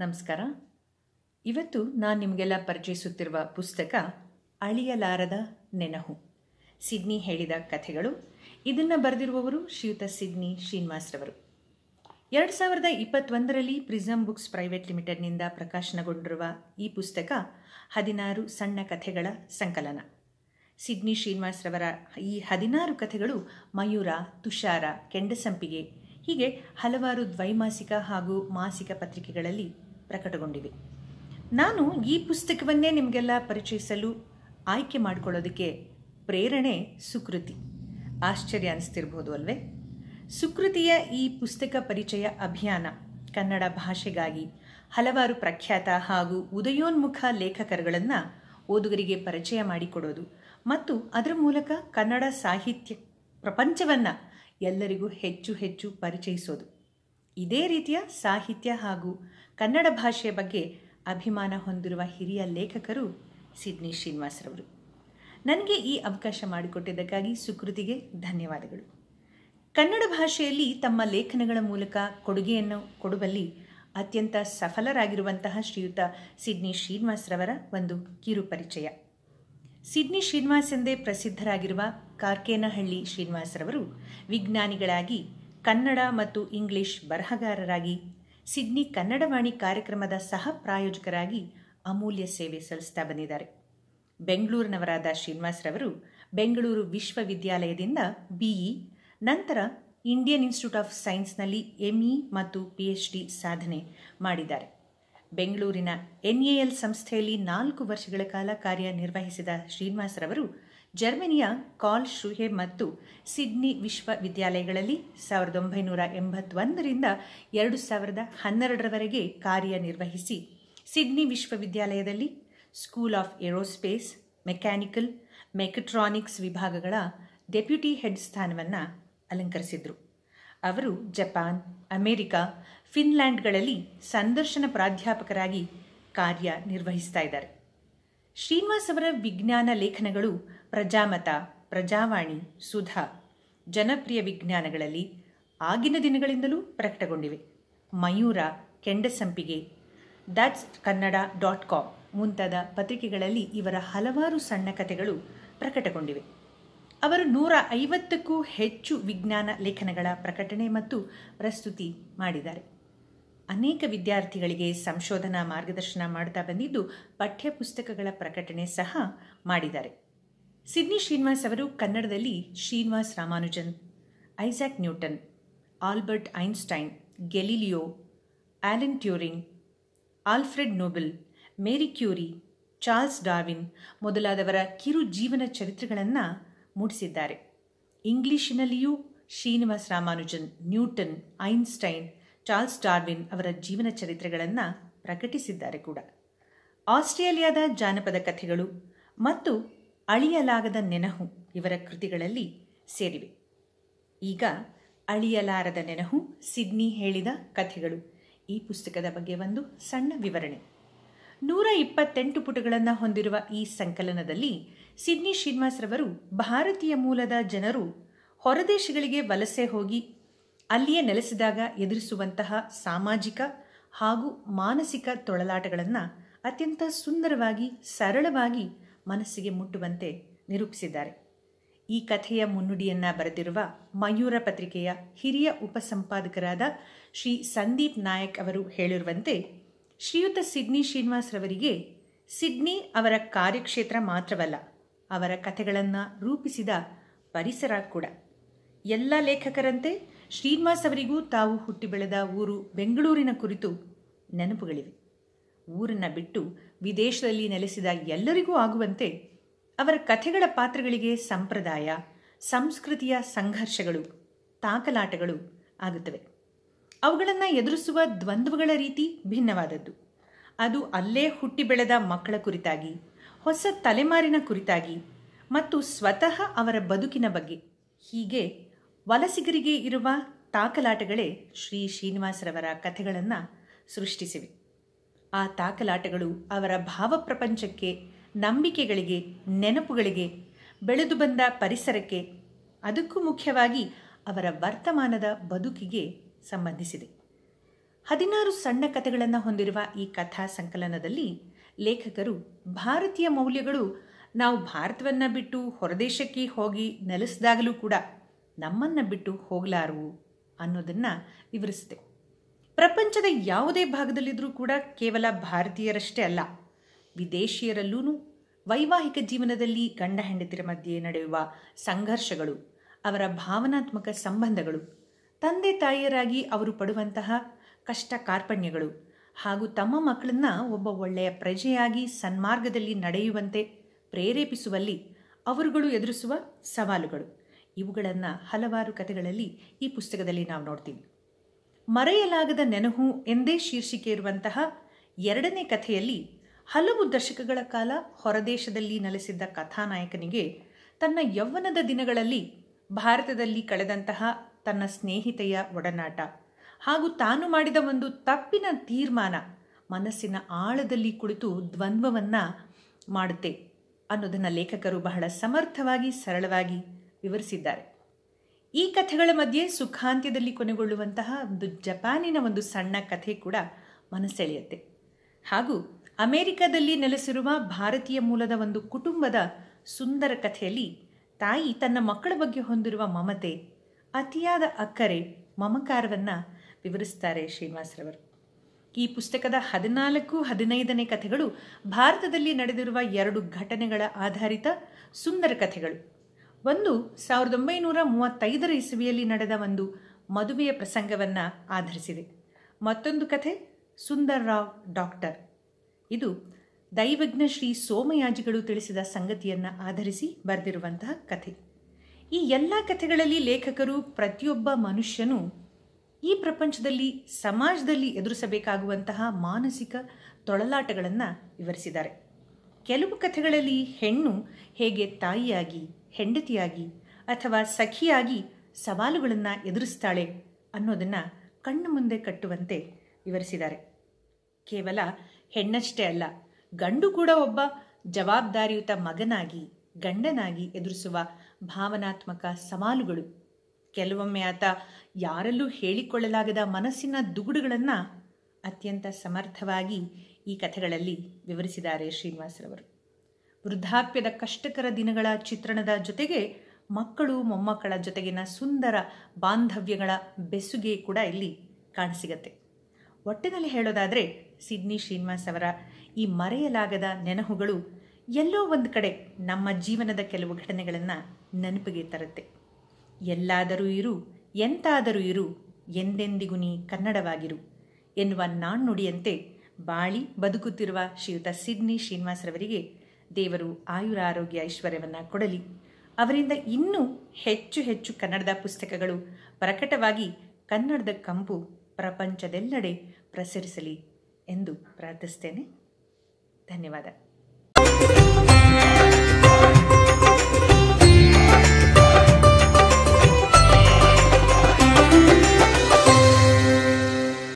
ನಮಸ್ಕಾರ ಇವತ್ತು ನಾನು ನಿಮಗೆಲ್ಲ ಪರಿಚಯಿಸುತ್ತಿರುವ ಪುಸ್ತಕ ಅಳಿಯಲಾರದ ನೆನಹು ಸಿಡ್ನಿ ಹೇಳಿದ ಕಥೆಗಳು ಇದನ್ನು ಬರೆದಿರುವವರು ಶ್ರೀಯುತ ಸಿಡ್ನಿ ಶ್ರೀನಿವಾಸ್ರವರು ಎರಡು ಸಾವಿರದ ಇಪ್ಪತ್ತೊಂದರಲ್ಲಿ ಪ್ರಿಸಮ್ ಬುಕ್ಸ್ ಪ್ರೈವೇಟ್ ಲಿಮಿಟೆಡ್ನಿಂದ ಪ್ರಕಾಶನಗೊಂಡಿರುವ ಈ ಪುಸ್ತಕ ಹದಿನಾರು ಸಣ್ಣ ಕಥೆಗಳ ಸಂಕಲನ ಸಿಡ್ನಿ ಶ್ರೀನಿವಾಸ್ರವರ ಈ ಹದಿನಾರು ಕಥೆಗಳು ಮಯೂರ ತುಷಾರ ಕೆಂಡಸಂಪಿಗೆ ಹೀಗೆ ಹಲವಾರು ದ್ವೈಮಾಸಿಕ ಹಾಗೂ ಮಾಸಿಕ ಪತ್ರಿಕೆಗಳಲ್ಲಿ ಪ್ರಕಟಗೊಂಡಿವೆ ನಾನು ಈ ಪುಸ್ತಕವನ್ನೇ ನಿಮಗೆಲ್ಲ ಪರಿಚಯಿಸಲು ಆಯ್ಕೆ ಮಾಡಿಕೊಳ್ಳೋದಕ್ಕೆ ಪ್ರೇರಣೆ ಸುಕೃತಿ ಆಶ್ಚರ್ಯ ಅನಿಸ್ತಿರ್ಬೋದು ಅಲ್ವೇ ಸುಕೃತಿಯ ಈ ಪುಸ್ತಕ ಪರಿಚಯ ಅಭಿಯಾನ ಕನ್ನಡ ಭಾಷೆಗಾಗಿ ಹಲವಾರು ಪ್ರಖ್ಯಾತ ಹಾಗೂ ಉದಯೋನ್ಮುಖ ಲೇಖಕರುಗಳನ್ನು ಓದುಗರಿಗೆ ಪರಿಚಯ ಮಾಡಿಕೊಡೋದು ಮತ್ತು ಅದರ ಮೂಲಕ ಕನ್ನಡ ಸಾಹಿತ್ಯ ಪ್ರಪಂಚವನ್ನು ಎಲ್ಲರಿಗೂ ಹೆಚ್ಚು ಹೆಚ್ಚು ಪರಿಚಯಿಸೋದು ಇದೇ ರೀತಿಯ ಸಾಹಿತ್ಯ ಹಾಗೂ ಕನ್ನಡ ಭಾಷೆಯ ಬಗ್ಗೆ ಅಭಿಮಾನ ಹೊಂದಿರುವ ಹಿರಿಯ ಲೇಖಕರು ಸಿಡ್ನಿ ಶ್ರೀನಿವಾಸರವರು ನನಗೆ ಈ ಅವಕಾಶ ಮಾಡಿಕೊಟ್ಟಿದ್ದಕ್ಕಾಗಿ ಸುಕೃತಿಗೆ ಧನ್ಯವಾದಗಳು ಕನ್ನಡ ಭಾಷೆಯಲ್ಲಿ ತಮ್ಮ ಲೇಖನಗಳ ಮೂಲಕ ಕೊಡುಗೆಯನ್ನು ಕೊಡುವಲ್ಲಿ ಅತ್ಯಂತ ಸಫಲರಾಗಿರುವಂತಹ ಶ್ರೀಯುತ ಸಿಡ್ನಿ ಶ್ರೀನಿವಾಸ್ರವರ ಒಂದು ಕಿರು ಪರಿಚಯ ಸಿಡ್ನಿ ಶ್ರೀನಿವಾಸ್ ಎಂದೇ ಪ್ರಸಿದ್ಧರಾಗಿರುವ ಕಾರ್ಕೇನಹಳ್ಳಿ ಶ್ರೀನಿವಾಸರವರು ವಿಜ್ಞಾನಿಗಳಾಗಿ ಕನ್ನಡ ಮತ್ತು ಇಂಗ್ಲಿಷ್ ಬರಹಗಾರರಾಗಿ ಸಿಡ್ನಿ ಕನ್ನಡವಾಣಿ ಕಾರ್ಯಕ್ರಮದ ಸಹ ಪ್ರಾಯೋಜಕರಾಗಿ ಅಮೂಲ್ಯ ಸೇವೆ ಸಲ್ಲಿಸ್ತಾ ಬಂದಿದ್ದಾರೆ ಬೆಂಗಳೂರಿನವರಾದ ಶ್ರೀನಿವಾಸ್ರವರು ಬೆಂಗಳೂರು ವಿಶ್ವವಿದ್ಯಾಲಯದಿಂದ ಬಿಇ ನಂತರ ಇಂಡಿಯನ್ ಇನ್ಸ್ಟಿಟ್ಯೂಟ್ ಆಫ್ ಸೈನ್ಸ್ನಲ್ಲಿ ಎಂಇ ಮತ್ತು ಪಿ ಎಚ್ ಡಿ ಸಾಧನೆ ಮಾಡಿದ್ದಾರೆ ಬೆಂಗಳೂರಿನ ಎನ್ಎಎಲ್ ಸಂಸ್ಥೆಯಲ್ಲಿ ನಾಲ್ಕು ವರ್ಷಗಳ ಕಾಲ ಕಾರ್ಯನಿರ್ವಹಿಸಿದ ಶ್ರೀನಿವಾಸರವರು ಜರ್ಮನಿಯ ಕಾಲ್ ಶುಹೆ ಮತ್ತು ಸಿಡ್ನಿ ವಿಶ್ವವಿದ್ಯಾಲಯಗಳಲ್ಲಿ ಸಾವಿರದ ಒಂಬೈನೂರ ಎಂಬತ್ತೊಂದರಿಂದ ಎರಡು ಸಾವಿರದ ಹನ್ನೆರಡರವರೆಗೆ ಕಾರ್ಯನಿರ್ವಹಿಸಿ ಸಿಡ್ನಿ ವಿಶ್ವವಿದ್ಯಾಲಯದಲ್ಲಿ school of aerospace mechanical mechatronics ವಿಭಾಗಗಳ ಡೆಪ್ಯೂಟಿ ಹೆಡ್ ಸ್ಥಾನವನ್ನು ಅಲಂಕರಿಸಿದರು ಅವರು ಜಪಾನ್ ಅಮೆರಿಕ ಫಿನ್ಲ್ಯಾಂಡ್ಗಳಲ್ಲಿ ಸಂದರ್ಶನ ಪ್ರಾಧ್ಯಾಪಕರಾಗಿ ಕಾರ್ಯನಿರ್ವಹಿಸ್ತಾ ಇದ್ದಾರೆ ಶ್ರೀನಿವಾಸ್ ಅವರ ವಿಜ್ಞಾನ ಲೇಖನಗಳು ಪ್ರಜಾಮತ ಪ್ರಜಾವಾಣಿ ಸುಧಾ ಜನಪ್ರಿಯ ವಿಜ್ಞಾನಗಳಲ್ಲಿ ಆಗಿನ ದಿನಗಳಿಂದಲೂ ಪ್ರಕಟಗೊಂಡಿವೆ Mayura Kendasampige that's Kannada dot com ಮುಂತಾದ ಪತ್ರಿಕೆಗಳಲ್ಲಿ ಇವರ ಹಲವಾರು ಸಣ್ಣ ಕಥೆಗಳು ಪ್ರಕಟಗೊಂಡಿವೆ ಅವರು ನೂರ ಐವತ್ತಕ್ಕೂ ಹೆಚ್ಚು ವಿಜ್ಞಾನ ಲೇಖನಗಳ ಪ್ರಕಟಣೆ ಮತ್ತು ಪ್ರಸ್ತುತಿ ಮಾಡಿದ್ದಾರೆ ಅನೇಕ ವಿದ್ಯಾರ್ಥಿಗಳಿಗೆ ಸಂಶೋಧನಾ ಮಾರ್ಗದರ್ಶನ ಮಾಡ್ತಾ ಬಂದಿದ್ದು ಪಠ್ಯಪುಸ್ತಕಗಳ ಪ್ರಕಟಣೆ ಸಹ ಮಾಡಿದ್ದಾರೆ ಸಿಡ್ನಿ ಶ್ರೀನಿವಾಸ್ ಅವರು ಕನ್ನಡದಲ್ಲಿ Srinivas Ramanujan Isaac Newton Albert Einstein Galileo Alan Turing Alfred Nobel Marie Curie Charles Darwin ಮೊದಲಾದವರ ಕಿರು ಜೀವನ ಚರಿತ್ರೆಗಳನ್ನು ಮೂಡಿಸಿದ್ದಾರೆ ಇಂಗ್ಲಿಷಿನಲ್ಲಿಯೂ Srinivas Ramanujan Newton Einstein Charles Darwin ಅವರ ಜೀವನ ಚರಿತ್ರೆಗಳನ್ನು ಪ್ರಕಟಿಸಿದ್ದಾರೆ ಕೂಡ ಆಸ್ಟ್ರೇಲಿಯಾದ ಜಾನಪದ ಕಥೆಗಳು ಮತ್ತು ಅಳಿಯಲಾಗದ ನೆನಹು ಇವರ ಕೃತಿಗಳಲ್ಲಿ ಸೇರಿವೆ ಈಗ ಅಳಿಯಲಾರದ ನೆನಹು ಸಿಡ್ನಿ ಹೇಳಿದ ಕಥೆಗಳು ಈ ಪುಸ್ತಕದ ಬಗ್ಗೆ ಒಂದು ಸಣ್ಣ ವಿವರಣೆ ನೂರ ಇಪ್ಪತ್ತೆಂಟು ಪುಟಗಳನ್ನು ಹೊಂದಿರುವ ಈ ಸಂಕಲನದಲ್ಲಿ ಸಿಡ್ನಿ ಶ್ರೀನಿವಾಸ್ರವರು ಭಾರತೀಯ ಮೂಲದ ಜನರು ಹೊರದೇಶಗಳಿಗೆ ವಲಸೆ ಹೋಗಿ ಅಲ್ಲಿಯೇ ನೆಲೆಸಿದಾಗ ಎದುರಿಸುವಂತಹ ಸಾಮಾಜಿಕ ಹಾಗೂ ಮಾನಸಿಕ ತೊಳಲಾಟಗಳನ್ನು ಅತ್ಯಂತ ಸುಂದರವಾಗಿ ಸರಳವಾಗಿ ಮನಸ್ಸಿಗೆ ಮುಟ್ಟುವಂತೆ ನಿರೂಪಿಸಿದ್ದಾರೆ ಈ ಕಥೆಯ ಮುನ್ನುಡಿಯನ್ನು ಬರೆದಿರುವ ಮಯೂರ ಪತ್ರಿಕೆಯ ಹಿರಿಯ ಉಪಸಂಪಾದಕರಾದ ಶ್ರೀ ಸಂದೀಪ್ ನಾಯಕ್ ಅವರು ಹೇಳಿರುವಂತೆ ಶ್ರೀಯುತ ಸಿಡ್ನಿ ಶ್ರೀನಿವಾಸ್ರವರಿಗೆ ಸಿಡ್ನಿ ಅವರ ಕಾರ್ಯಕ್ಷೇತ್ರ ಮಾತ್ರವಲ್ಲ ಅವರ ಕಥೆಗಳನ್ನು ರೂಪಿಸಿದ ಪರಿಸರ ಕೂಡ ಎಲ್ಲ ಲೇಖಕರಂತೆ ಶ್ರೀನಿವಾಸ್ ಅವರಿಗೂ ತಾವು ಹುಟ್ಟಿ ಬೆಳೆದ ಊರು ಬೆಂಗಳೂರಿನ ಕುರಿತು ನೆನಪುಗಳಿವೆ ಊರನ್ನು ಬಿಟ್ಟು ವಿದೇಶದಲ್ಲಿ ನೆಲೆಸಿದ ಎಲ್ಲರಿಗೂ ಆಗುವಂತೆ ಅವರ ಕಥೆಗಳ ಪಾತ್ರಗಳಿಗೆ ಸಂಪ್ರದಾಯ ಸಂಸ್ಕೃತಿಯ ಸಂಘರ್ಷಗಳು ತಾಕಲಾಟಗಳು ಆಗುತ್ತವೆ ಅವುಗಳನ್ನು ಎದುರಿಸುವ ದ್ವಂದ್ವಗಳ ರೀತಿ ಭಿನ್ನವಾದದ್ದು ಅದು ಅಲ್ಲೇ ಹುಟ್ಟಿ ಬೆಳೆದ ಮಕ್ಕಳ ಕುರಿತಾಗಿ ಹೊಸ ತಲೆಮಾರಿನ ಕುರಿತಾಗಿ ಮತ್ತು ಸ್ವತಃ ಅವರ ಬದುಕಿನ ಬಗ್ಗೆ ಹೀಗೆ ವಲಸಿಗರಿಗೆ ಇರುವ ತಾಕಲಾಟಗಳೇ ಶ್ರೀ ಶ್ರೀನಿವಾಸರವರ ಕಥೆಗಳನ್ನು ಸೃಷ್ಟಿಸಿವೆ ಆ ತಾಕಲಾಟಗಳು ಅವರ ಭಾವಪ್ರಪಂಚಕ್ಕೆ ನಂಬಿಕೆಗಳಿಗೆ ನೆನಪುಗಳಿಗೆ ಬೆಳೆದು ಬಂದ ಪರಿಸರಕ್ಕೆ ಅದಕ್ಕೂ ಮುಖ್ಯವಾಗಿ ಅವರ ವರ್ತಮಾನದ ಬದುಕಿಗೆ ಸಂಬಂಧಿಸಿದೆ ಹದಿನಾರು ಸಣ್ಣ ಕಥೆಗಳನ್ನು ಹೊಂದಿರುವ ಈ ಕಥಾ ಸಂಕಲನದಲ್ಲಿ ಲೇಖಕರು ಭಾರತೀಯ ಮೌಲ್ಯಗಳು ನಾವು ಭಾರತವನ್ನು ಬಿಟ್ಟು ಹೊರದೇಶಕ್ಕೆ ಹೋಗಿ ನೆಲೆಸಿದಾಗಲೂ ಕೂಡ ನಮ್ಮನ್ನು ಬಿಟ್ಟು ಹೋಗಲಾರವು ಅನ್ನೋದನ್ನು ವಿವರಿಸಿದೆ ಪ್ರಪಂಚದ ಯಾವುದೇ ಭಾಗದಲ್ಲಿದ್ದರೂ ಕೂಡ ಕೇವಲ ಭಾರತೀಯರಷ್ಟೇ ಅಲ್ಲ ವಿದೇಶಿಯರಲ್ಲೂ ವೈವಾಹಿಕ ಜೀವನದಲ್ಲಿ ಗಂಡ ಹೆಂಡತಿರ ಮಧ್ಯೆ ನಡೆಯುವ ಸಂಘರ್ಷಗಳು ಅವರ ಭಾವನಾತ್ಮಕ ಸಂಬಂಧಗಳು ತಂದೆ ತಾಯಿಯರಾಗಿ ಅವರು ಪಡುವಂತಹ ಕಷ್ಟ ಕಾರ್ಪಣ್ಯಗಳು ಹಾಗೂ ತಮ್ಮ ಮಕ್ಕಳನ್ನ ಒಬ್ಬ ಒಳ್ಳೆಯ ಪ್ರಜೆಯಾಗಿ ಸನ್ಮಾರ್ಗದಲ್ಲಿ ನಡೆಯುವಂತೆ ಪ್ರೇರೇಪಿಸುವಲ್ಲಿ ಅವರುಗಳು ಎದುರಿಸುವ ಸವಾಲುಗಳು ಇವುಗಳನ್ನು ಹಲವಾರು ಕಥೆಗಳಲ್ಲಿ ಈ ಪುಸ್ತಕದಲ್ಲಿ ನಾವು ನೋಡ್ತೀವಿ ಮರೆಯಲಾಗದ ನೆನಹು ಎಂದೇ ಶೀರ್ಷಿಕೆ ಇರುವಂತಹ ಎರಡನೇ ಕಥೆಯಲ್ಲಿ ಹಲವು ದಶಕಗಳ ಕಾಲ ಹೊರದೇಶದಲ್ಲಿ ನೆಲೆಸಿದ್ದ ಕಥಾನಾಯಕನಿಗೆ ತನ್ನ ಯೌವನದ ದಿನಗಳಲ್ಲಿ ಭಾರತದಲ್ಲಿ ಕಳೆದಂತಹ ತನ್ನ ಸ್ನೇಹಿತೆಯ ಒಡನಾಟ ಹಾಗೂ ತಾನು ಮಾಡಿದ ಒಂದು ತಪ್ಪಿನ ತೀರ್ಮಾನ ಮನಸ್ಸಿನ ಆಳದಲ್ಲಿ ಕುಳಿತು ದ್ವಂದ್ವವನ್ನು ಮಾಡುತ್ತೆ ಅನ್ನೋದನ್ನು ಲೇಖಕರು ಬಹಳ ಸಮರ್ಥವಾಗಿ ಸರಳವಾಗಿ ವಿವರಿಸಿದ್ದಾರೆ ಈ ಕಥೆಗಳ ಮಧ್ಯೆ ಸುಖಾಂತ್ಯದಲ್ಲಿ ಕೊನೆಗೊಳ್ಳುವಂತಹ ಒಂದು ಜಪಾನಿನ ಒಂದು ಸಣ್ಣ ಕಥೆ ಕೂಡ ಮನಸೆಳೆಯುತ್ತೆ ಹಾಗೂ ಅಮೆರಿಕದಲ್ಲಿ ನೆಲೆಸಿರುವ ಭಾರತೀಯ ಮೂಲದ ಒಂದು ಕುಟುಂಬದ ಸುಂದರ ಕಥೆಯಲ್ಲಿ ತಾಯಿ ತನ್ನ ಮಕ್ಕಳ ಬಗ್ಗೆ ಹೊಂದಿರುವ ಮಮತೆ ಅತಿಯಾದ ಅಕ್ಕರೆ ಮಮಕಾರವನ್ನು ವಿವರಿಸ್ತಾರೆ ಶ್ರೀನಿವಾಸರವರು ಈ ಪುಸ್ತಕದ ಹದಿನಾಲ್ಕು ಹದಿನೈದನೇ ಕಥೆಗಳು ಭಾರತದಲ್ಲಿ ನಡೆದಿರುವ ಎರಡು ಘಟನೆಗಳ ಆಧಾರಿತ ಸುಂದರ ಕಥೆಗಳು ಒಂದು ಸಾವಿರದ ಒಂಬೈನೂರ ಮೂವತ್ತೈದರ ಇಸವಿಯಲ್ಲಿ ನಡೆದ ಒಂದು ಮದುವೆಯ ಪ್ರಸಂಗವನ್ನು ಆಧರಿಸಿದೆ ಮತ್ತೊಂದು ಕಥೆ ಸುಂದರ್ ರಾವ್ ಡಾಕ್ಟರ್ ಇದು ದೈವಜ್ಞ ಶ್ರೀ ಸೋಮಯಾಜಿಗಳು ತಿಳಿಸಿದ ಸಂಗತಿಯನ್ನು ಆಧರಿಸಿ ಬರೆದಿರುವಂತಹ ಕಥೆ ಈ ಎಲ್ಲ ಕಥೆಗಳಲ್ಲಿ ಲೇಖಕರು ಪ್ರತಿಯೊಬ್ಬ ಮನುಷ್ಯನೂ ಈ ಪ್ರಪಂಚದಲ್ಲಿ ಸಮಾಜದಲ್ಲಿ ಎದುರಿಸಬೇಕಾಗುವಂತಹ ಮಾನಸಿಕ ತೊಳಲಾಟಗಳನ್ನು ವಿವರಿಸಿದ್ದಾರೆ ಕೆಲವು ಕಥೆಗಳಲ್ಲಿ ಹೆಣ್ಣು ಹೇಗೆ ತಾಯಿಯಾಗಿ ಹೆಂಡತಿಯಾಗಿ ಅಥವಾ ಸಖಿಯಾಗಿ ಸವಾಲುಗಳನ್ನು ಎದುರಿಸ್ತಾಳೆ ಅನ್ನೋದನ್ನು ಕಣ್ಣು ಮುಂದೆ ಕಟ್ಟುವಂತೆ ವಿವರಿಸಿದ್ದಾರೆ ಕೇವಲ ಹೆಣ್ಣಷ್ಟೇ ಅಲ್ಲ ಗಂಡು ಕೂಡ ಒಬ್ಬ ಜವಾಬ್ದಾರಿಯುತ ಮಗನಾಗಿ ಗಂಡನಾಗಿ ಎದುರಿಸುವ ಭಾವನಾತ್ಮಕ ಸವಾಲುಗಳು ಕೆಲವೊಮ್ಮೆ ಆತ ಯಾರಲ್ಲೂ ಹೇಳಿಕೊಳ್ಳಲಾಗದ ಮನಸ್ಸಿನ ದುಗುಡುಗಳನ್ನು ಅತ್ಯಂತ ಸಮರ್ಥವಾಗಿ ಈ ಕಥೆಗಳಲ್ಲಿ ವಿವರಿಸಿದ್ದಾರೆ ಶ್ರೀನಿವಾಸರವರು ವೃದ್ಧಾಪ್ಯದ ಕಷ್ಟಕರ ದಿನಗಳ ಚಿತ್ರಣದ ಜೊತೆಗೆ ಮಕ್ಕಳು ಮೊಮ್ಮಕ್ಕಳ ಜೊತೆಗಿನ ಸುಂದರ ಬಾಂಧವ್ಯಗಳ ಬೆಸುಗೆ ಕೂಡ ಇಲ್ಲಿ ಕಾಣಸಿಗತ್ತೆ ಒಟ್ಟಿನಲ್ಲಿ ಹೇಳೋದಾದರೆ ಸಿಡ್ನಿ ಶ್ರೀನಿವಾಸ್ ಅವರ ಈ ಮರೆಯಲಾಗದ ನೆನಹುಗಳು ಎಲ್ಲೋ ಒಂದು ಕಡೆ ನಮ್ಮ ಜೀವನದ ಕೆಲವು ಘಟನೆಗಳನ್ನು ನೆನಪಿಗೆ ತರುತ್ತೆ ಎಲ್ಲಾದರೂ ಇರು ಎಂತಾದರೂ ಇರು ಎಂದೆಂದಿಗೂ ನೀ ಕನ್ನಡವಾಗಿರು ಎನ್ನುವ ನಾಣ್ಣುಡಿಯಂತೆ ಬಾಳಿ ಬದುಕುತ್ತಿರುವ ಶ್ರೀಯುತ ಸಿಡ್ನಿ ಶ್ರೀನಿವಾಸರವರಿಗೆ ದೇವರು ಆಯುರ ಆರೋಗ್ಯ ಐಶ್ವರ್ಯವನ್ನು ಕೊಡಲಿ ಅವರಿಂದ ಇನ್ನೂ ಹೆಚ್ಚು ಹೆಚ್ಚು ಕನ್ನಡದ ಪುಸ್ತಕಗಳು ಪ್ರಕಟವಾಗಿ ಕನ್ನಡದ ಕಂಪು ಪ್ರಪಂಚದೆಲ್ಲೆಡೆ ಪ್ರಸರಿಸಲಿ ಎಂದು ಪ್ರಾರ್ಥಿಸ್ತೇನೆ ಧನ್ಯವಾದ